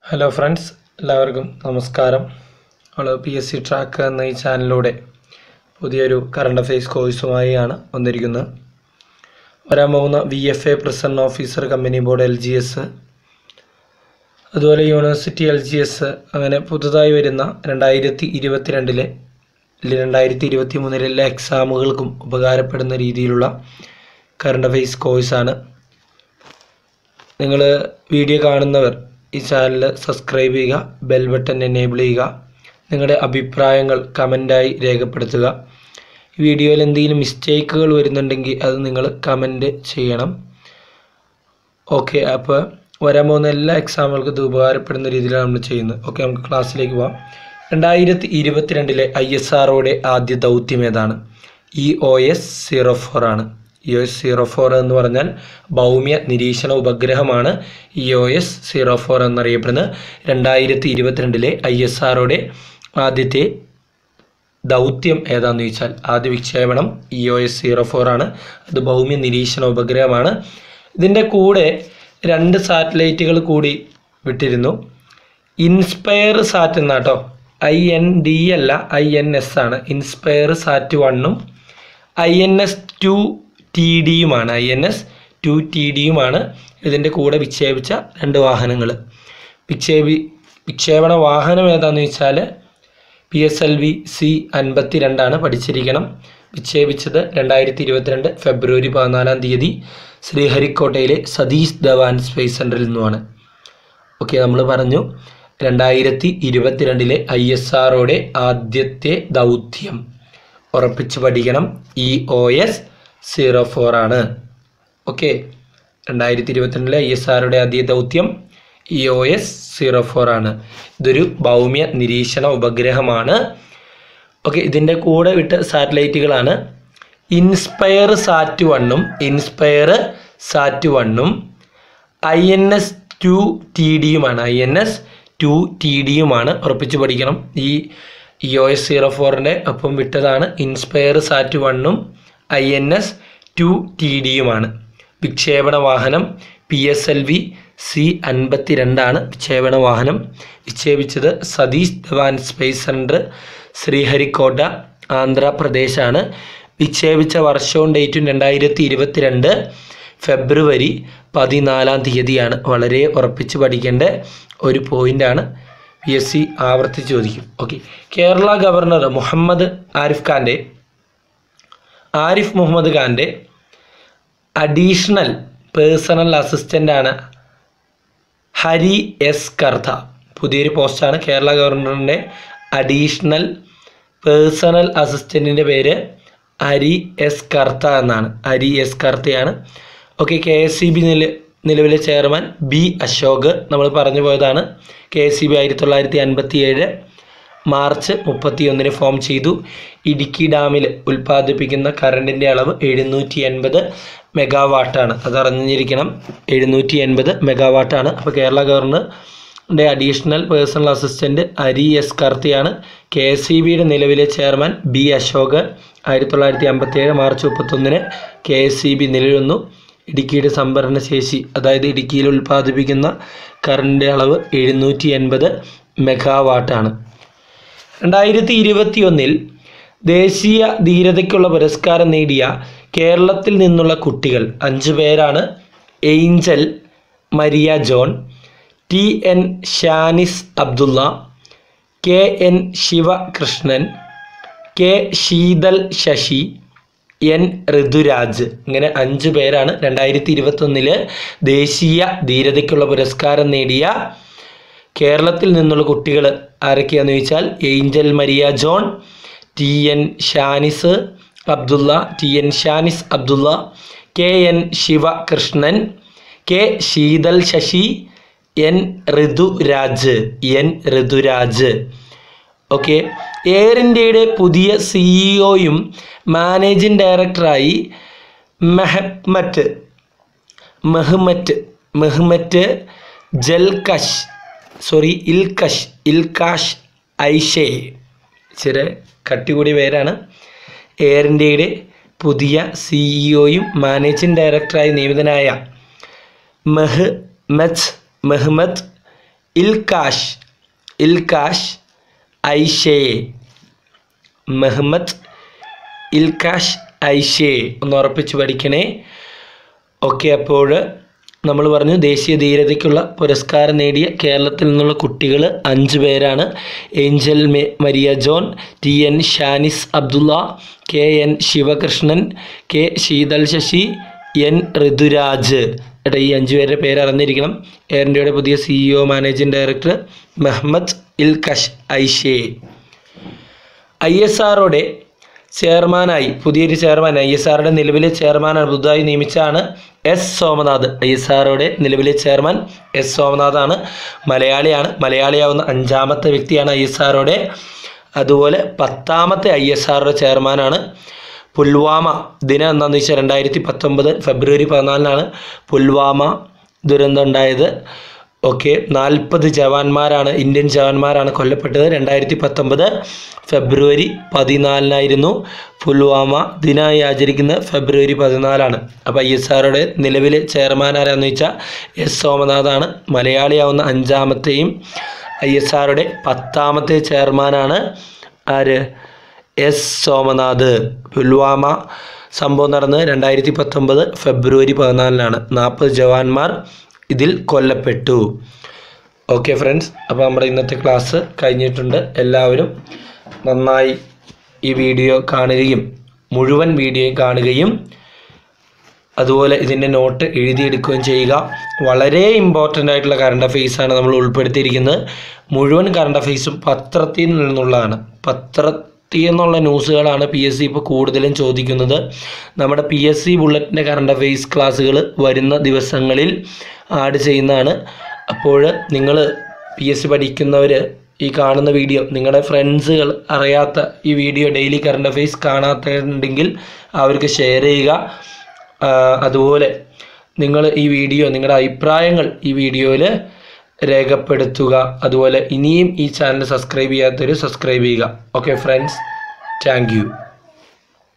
hello friends എല്ലാവർക്കും നമസ്കാരം നമ്മൾ പി എസ് സി ട്രാക്ക് എന്ന ഈ ചാനലിലൂടെ പുതിയൊരു കറണ്ട് അഫയേഴ്സ് കോഴ്സുമായാണ് വന്നിരിക്കുന്നത് വരാൻ പോകുന്ന V F A present officer company board L G S അതുപോലെ യൂണിവേഴ്സിറ്റി എൽ ജി എസ് അങ്ങനെ പുതുതായി വരുന്ന രണ്ടായിരത്തി ഇരുപത്തിരണ്ടിലെ രണ്ടായിരത്തി ഇരുപത്തി മൂന്നിലെ എല്ലാ എക്സാമുകൾക്കും ഉപകാരപ്പെടുന്ന രീതിയിലുള്ള കറണ്ട് അഫയേഴ്സ് കോഴ്സാണ് നിങ്ങൾ വീഡിയോ കാണുന്നവർ ഈ ചാനൽ സബ്സ്ക്രൈബ് ചെയ്യുക ബെൽ ബട്ടൺ എനേബിൾ ചെയ്യുക നിങ്ങളുടെ അഭിപ്രായങ്ങൾ കമൻ്റായി രേഖപ്പെടുത്തുക ഈ വീഡിയോയിൽ എന്തെങ്കിലും മിസ്റ്റേക്കുകൾ വരുന്നുണ്ടെങ്കിൽ അത് നിങ്ങൾ കമൻറ്റ് ചെയ്യണം ഓക്കെ അപ്പോൾ വരാൻ പോകുന്ന എല്ലാ എക്സാമുകൾക്കും ഇത് ഉപകാരപ്പെടുന്ന രീതിയിലാണ് നമ്മൾ ചെയ്യുന്നത് ഓക്കെ നമുക്ക് ക്ലാസ്സിലേക്ക് പോവാം രണ്ടായിരത്തി ഇരുപത്തിരണ്ടിലെ ഐ എസ് ആർഒയുടെ ആദ്യ ദൗത്യം ഏതാണ് E O S zero four ആണ് E O S zero four എന്ന് പറഞ്ഞാൽ ഭൗമ്യ നിരീക്ഷണ ഉപഗ്രഹമാണ് E O S zero four എന്നറിയപ്പെടുന്നത് രണ്ടായിരത്തി ഇരുപത്തിരണ്ടിലെ ഐ എസ് ആർഒയുടെ ആദ്യത്തെ ദൗത്യം ഏതാണെന്ന് ചോദിച്ചാൽ ആദ്യ വിക്ഷേപണം E O S zero four ആണ് അത് ഭൗമ്യ നിരീക്ഷണ ഉപഗ്രഹമാണ് ഇതിൻ്റെ കൂടെ രണ്ട് സാറ്റലൈറ്റുകൾ കൂടി വിട്ടിരുന്നു ഇൻസ്പയർ സാറ്റ് എന്നാട്ടോ ഐ എൻ ഡി അല്ല ഐ എൻ എസ് ആണ് ഇൻസ്പയർ സാറ്റ് വണ്ണും I N S two T ഡിയുമാണ് I N S two T ഡിയുമാണ് ഇതിൻ്റെ കൂടെ വിക്ഷേപിച്ച രണ്ട് വാഹനങ്ങൾ വിക്ഷേപി വിക്ഷേപണ വാഹനം ഏതാണെന്ന് വെച്ചാൽ P S L V C അൻപത്തി രണ്ടാണ് പഠിച്ചിരിക്കണം വിക്ഷേപിച്ചത് രണ്ടായിരത്തി ഇരുപത്തിരണ്ട് ഫെബ്രുവരി പതിനാലാം തീയതി ശ്രീഹരിക്കോട്ടയിലെ സതീഷ് ധവാൻ സ്പേസ് സെൻറ്ററിൽ നിന്നുമാണ് ഓക്കെ നമ്മൾ പറഞ്ഞു രണ്ടായിരത്തി ഇരുപത്തിരണ്ടിലെ ഐ എസ് ആർഒയുടെ ആദ്യത്തെ ദൗത്യം ഉറപ്പിച്ച് പഠിക്കണം E O S zero four ആണ് ഓക്കെ രണ്ടായിരത്തി ഇരുപത്തിരണ്ടിലെ ഐ എസ് ആർഒയുടെ ആദ്യ ദൗത്യം E O S zero four ആണ് ഇതൊരു ഭൗമ്യ നിരീക്ഷണ ഉപഗ്രഹമാണ് ഓക്കെ ഇതിൻ്റെ കൂടെ വിട്ട സാറ്റലൈറ്റുകളാണ് ഇൻസ്പയർ സാറ്റ് വണ്ണും ഇൻസ്പയർ സാറ്റ് വണ്ണും I N S two T ഡിയുമാണ് I N S two T ഡിയുമാണ് ഉറപ്പിച്ച് പഠിക്കണം ഈ ഇ ഒ എസ് സീറോ ഫോറിൻ്റെ ഒപ്പം വിട്ടതാണ് ഇൻസ്പയർ സാറ്റ് വണ്ണും I N S two T ഡിയുമാണ് വിക്ഷേപണ വാഹനം P S L V C അൻപത്തി രണ്ടാണ് വിക്ഷേപണ വാഹനം വിക്ഷേപിച്ചത് സതീഷ് ധവാൻ സ്പേസ് സെൻറ്റർ ശ്രീഹരിക്കോട്ട ആന്ധ്രാപ്രദേശാണ് വിക്ഷേപിച്ച വർഷവും ഡേറ്റും രണ്ടായിരത്തി ഇരുപത്തിരണ്ട് ഫെബ്രുവരി പതിനാലാം തീയതിയാണ് വളരെ ഉറപ്പിച്ച് പഠിക്കേണ്ട ഒരു പോയിൻ്റാണ് പി എസ് സി ആവർത്തിച്ച് ചോദിക്കും ഓക്കെ കേരള ഗവർണർ മുഹമ്മദ് ആരിഫ് ഖാൻ്റെ ആരിഫ് മുഹമ്മദ് ഖാൻ്റെ അഡീഷണൽ പേഴ്സണൽ അസിസ്റ്റൻ്റാണ് ഹരി എസ് കർത്ത പുതിയൊരു പോസ്റ്റാണ് കേരള ഗവർണറിൻ്റെ അഡീഷണൽ പേഴ്സണൽ അസിസ്റ്റൻറ്റിൻ്റെ പേര് ഹരി എസ് കർത്ത എന്നാണ് ഹരി എസ് കർത്തയാണ് okay K S C B നില നിലവിലെ ചെയർമാൻ ബി അശോക് നമ്മൾ പറഞ്ഞു പോയതാണ് കെ എസ് സി ബി ആയിരത്തി തൊള്ളായിരത്തി അൻപത്തി ഏഴ് മാർച്ച് മുപ്പത്തിയൊന്നിന് ഫോം ചെയ്തു ഇടുക്കി ഡാമിൽ ഉൽപ്പാദിപ്പിക്കുന്ന കറണ്ടിൻ്റെ അളവ് എഴുന്നൂറ്റി എൺപത് മെഗാവാട്ടാണ് അത് അറിഞ്ഞിരിക്കണം എഴുന്നൂറ്റി എൺപത് മെഗാവാട്ടാണ് അപ്പോൾ കേരള ഗവർണറിൻ്റെ additional personal assistant Hari S കർത്തിയാണ് കെ എസ് സി ബിയുടെ നിലവിലെ ചെയർമാൻ ബി അശോക് ആയിരത്തി തൊള്ളായിരത്തി അമ്പത്തി ഏഴ് മാർച്ച് മുപ്പത്തൊന്നിന് കെ എസ് സി ബി നിലവിൽ വന്നു ഇടുക്കിയുടെ സംഭരണ ശേഷി അതായത് ഇടുക്കിയിൽ ഉൽപ്പാദിപ്പിക്കുന്ന കറണ്ടിൻ്റെ അളവ് എഴുന്നൂറ്റി എൺപത് മെഗാവാട്ടാണ് രണ്ടായിരത്തി ഇരുപത്തിയൊന്നിൽ ദേശീയ ധീരതയ്ക്കുള്ള പുരസ്കാരം നേടിയ കേരളത്തിൽ നിന്നുള്ള കുട്ടികൾ അഞ്ചു പേരാണ് Angel Maria John T N Shanis Abdulla K N Sivakrishnan K Sheethal Sasi N Rituraj ഇങ്ങനെ അഞ്ചു പേരാണ് രണ്ടായിരത്തി ഇരുപത്തൊന്നില് ദേശീയ ധീരതയ്ക്കുള്ള പുരസ്കാരം നേടിയ കേരളത്തിൽ നിന്നുള്ള കുട്ടികൾ ആരൊക്കെയാണെന്ന് ചോദിച്ചാൽ Angel Maria John T N Shanis Abdulla T N Shanis Abdulla K N Sivakrishnan K Sheethal Sasi N Rituraj N Rituraj okay air ഇന്ത്യയുടെ പുതിയ സിഇഒയും മാനേജിംഗ് ഡയറക്ടറായി മെഹമ്മറ്റ് മെഹ്മറ്റ് മെഹ്മറ്റ് ജൽകഷ് സോറി ഇൽകഷ് ഇൽകാഷ് ഐഷേ ഇച്ചിരി കട്ടി കൂടിയ പേരാണ് എയർ ഇന്ത്യയുടെ പുതിയ സിഇഒയും മാനേജിംഗ് ഡയറക്ടറായി നിയമിതനായ മെഹ് മെച്ച് മെഹ്മദ് ഇൽകാഷ് ഇൽകാഷ് ഐഷയെ മെഹമ്മദ് ഇൽകാഷ് ഐഷയെ ഒന്ന് ഉറപ്പിച്ച് പഠിക്കണേ ഓക്കെ അപ്പോൾ നമ്മൾ പറഞ്ഞു ദേശീയ ധീരതയ്ക്കുള്ള പുരസ്കാരം നേടിയ കേരളത്തിൽ നിന്നുള്ള കുട്ടികൾ അഞ്ച് പേരാണ് ഏഞ്ചൽ മെ Maria John T N Shanis Abdulla K N Sivakrishnan K Sheethal Sasi N Rituraj ഏട്ടാ ഈ അഞ്ച് പേരുടെ പേര് അറിഞ്ഞിരിക്കണം എയർ ഇന്ത്യയുടെ പുതിയ സിഇഒ മാനേജിംഗ് ഡയറക്ടർ മെഹമ്മദ് ഇൽ കഷ് ഐഷേ ഐ എസ് ആറോടെ ചെയർമാനായി പുതിയൊരു ചെയർമാൻ ഐ എസ് ആറുടെ നിലവിലെ ചെയർമാൻ പുതുതായി നിയമിച്ചാണ് എസ് സോമനാഥ് ഐ എസ് ആറുടെ നിലവിലെ ചെയർമാൻ എസ് സോമനാഥാണ് മലയാളിയാണ് മലയാളിയാവുന്ന അഞ്ചാമത്തെ വ്യക്തിയാണ് ഐ എസ് ആറുടെ അതുപോലെ പത്താമത്തെ ഐ എസ് ആറുടെ ചെയർമാനാണ് പുൽവാമ ദിനം എന്താണെന്ന് വെച്ചാൽ രണ്ടായിരത്തി പത്തൊമ്പത് ഫെബ്രുവരി പതിനാലിനാണ് പുൽവാമ ദുരന്തം ഉണ്ടായത് ഓക്കെ നാൽപ്പത് ജവാന്മാരാണ് ഇന്ത്യൻ ജവാന്മാരാണ് കൊല്ലപ്പെട്ടത് രണ്ടായിരത്തി പത്തൊമ്പത് ഫെബ്രുവരി പതിനാലിനായിരുന്നു പുൽവാമ ദിനമായി ആചരിക്കുന്നത് ഫെബ്രുവരി പതിനാലാണ് അപ്പോൾ ഐ എസ് ആറുടെ നിലവിലെ ചെയർമാൻ ആരാന്ന് വെച്ചാൽ എസ് സോമനാഥാണ് മലയാളിയാവുന്ന അഞ്ചാമത്തെയും ഐ എസ് ആറുടെ പത്താമത്തെ ചെയർമാനാണ് ആര് എസ് സോമനാഥ് പുൽവാമ സംഭവം നടന്നത് രണ്ടായിരത്തി പത്തൊമ്പത് ഫെബ്രുവരി പതിനാലിനാണ് നാൽപ്പത് ജവാന്മാർ ഇതിൽ കൊല്ലപ്പെട്ടു ഓക്കെ ഫ്രണ്ട്സ് അപ്പോൾ നമ്മുടെ ഇന്നത്തെ ക്ലാസ് കഴിഞ്ഞിട്ടുണ്ട് എല്ലാവരും നന്നായി ഈ വീഡിയോ കാണുകയും മുഴുവൻ വീഡിയോയും കാണുകയും അതുപോലെ ഇതിൻ്റെ നോട്ട് എഴുതിയെടുക്കുകയും ചെയ്യുക വളരെ ഇമ്പോർട്ടൻ്റ് ആയിട്ടുള്ള കറണ്ട് അഫെയ്സാണ് നമ്മൾ ഉൾപ്പെടുത്തിയിരിക്കുന്നത് മുഴുവൻ കറണ്ട് അഫെയ്സും പത്രത്തിൽ നിന്നുള്ളതാണ് പത്രത്തിൽ നിന്നുള്ള ന്യൂസുകളാണ് പി എസ് സി ഇപ്പോൾ കൂടുതലും ചോദിക്കുന്നത് നമ്മുടെ പി എസ് സി ബുള്ളറ്റിൻ്റെ കറണ്ട് അഫെയ്സ് ക്ലാസ്സുകൾ വരുന്ന ദിവസങ്ങളിൽ ആഡ് ചെയ്യുന്നതാണ് അപ്പോൾ നിങ്ങൾ പി എസ് സി പഠിക്കുന്നവർ ഈ കാണുന്ന വീഡിയോ നിങ്ങളുടെ ഫ്രണ്ട്സുകൾ അറിയാത്ത ഈ വീഡിയോ ഡെയിലി കറണ്ട് അഫെയ്സ് കാണാത്തുണ്ടെങ്കിൽ അവർക്ക് ഷെയർ ചെയ്യുക ആ, അതുപോലെ നിങ്ങൾ ഈ വീഡിയോ നിങ്ങളുടെ അഭിപ്രായങ്ങൾ ഈ വീഡിയോയിൽ രേഖപ്പെടുത്തുക അതുപോലെ ഇനിയും ഈ ചാനൽ സബ്സ്ക്രൈബ് ചെയ്യാത്തവർ സബ്സ്ക്രൈബ് ചെയ്യുക ഓക്കെ ഫ്രണ്ട്സ് താങ്ക് യു